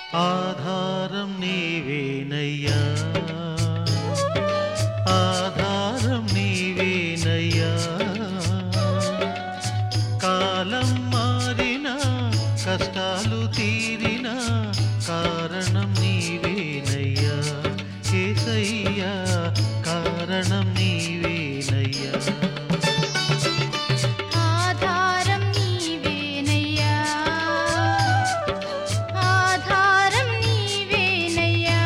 ఆధారం నీవేనయ్యా ఆధారం నీవేనయ్యా కాలం మారినా కష్టాలు తీరినా కారణం నీవేనయ్యా కేసయ్యా కారణం నీవేనయ్యా ఆధారం నీవేనయ్యా ఆధారం నీవేనయ్యా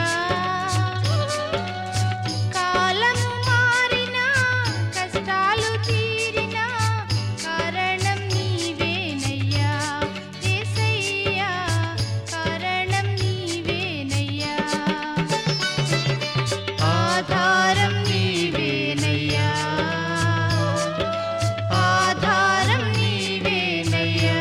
కాలం మారినా కష్టాలు తీరినా కారణం నీవేనయ్యా యేసయ్యా కారణం నీవేనయ్యా ఆధారం నీవేనయ్యా ఆధారం నీవేనయ్యా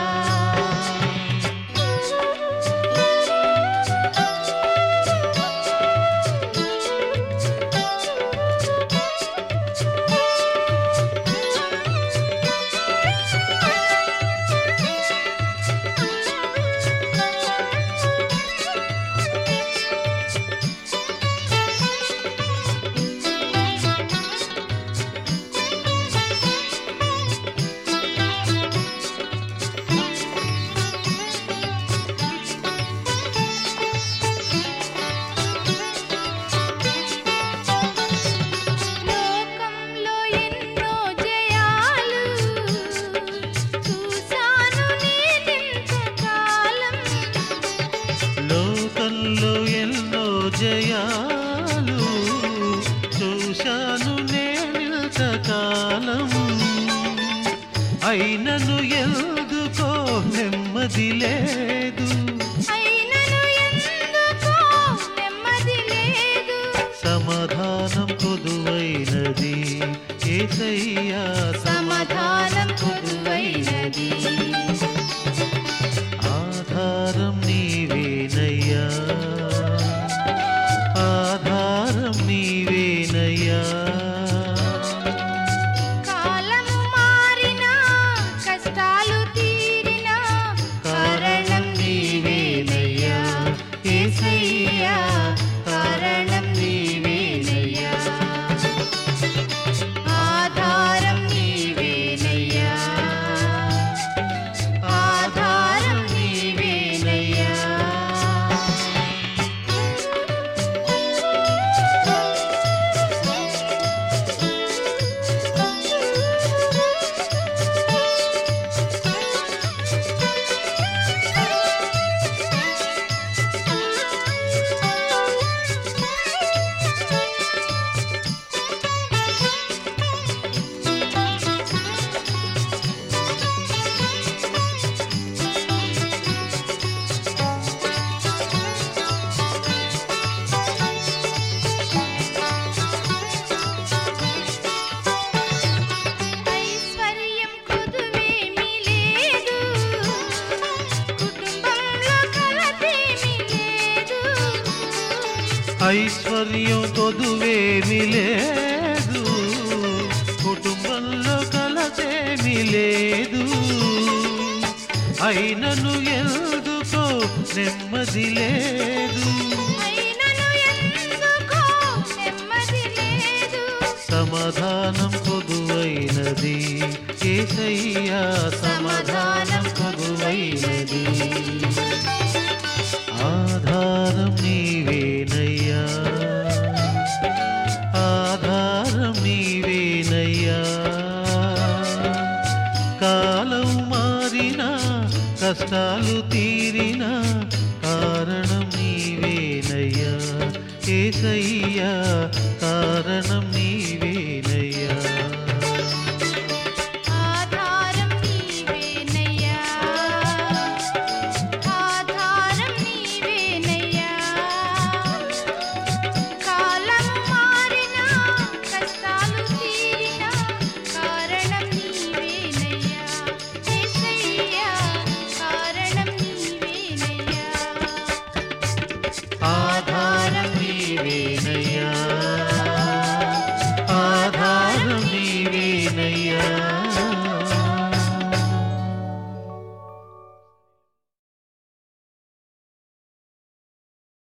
లోకంలో ఎన్నో జయాలు చూసాను నేనింతకాలం లోకంలో ఎన్నో జయాలు చూశాను నేనింతకాలం అయినను ఎందుకో నెమ్మది లేదు అయినను ఎందుకో నెమ్మది లేదు సమాధానం కొదువైనది ఏసయ్యా సమాధానం కొదువైనది ఆధారం నీవేనయ్యా ఆధారం నీవేనయ్యా కాలం మారినా కష్టాలు తీరినా కారణం నీవేనయ్యా యేసయ్యా కారణం నీవేనయ్యా ఆధారం నీవేనయ్యా ఆధారం నీవేనయ్యా ఐశ్వర్యం కొదువేమీ లేదు కుటుంబంలో కలతేమీ లేదు ఐశ్వర్యం కొదువేమి లేదు కుటుంబంలో కలతేమి లేదు అయినను ఎందుకో నెమ్మది లేదు అయినను ఎందుకో నెమ్మది లేదు సమాధానం కొదువైనది ఏసయ్యా సమాధానం కొదువైనది ఆధారం నీవేనయ్యా ఆధారం నీవేనయ్యా కాలం మారినా కష్టాలు తీరినా కారణం నీవేనయ్యా ఏసయ్యా కారణం నీ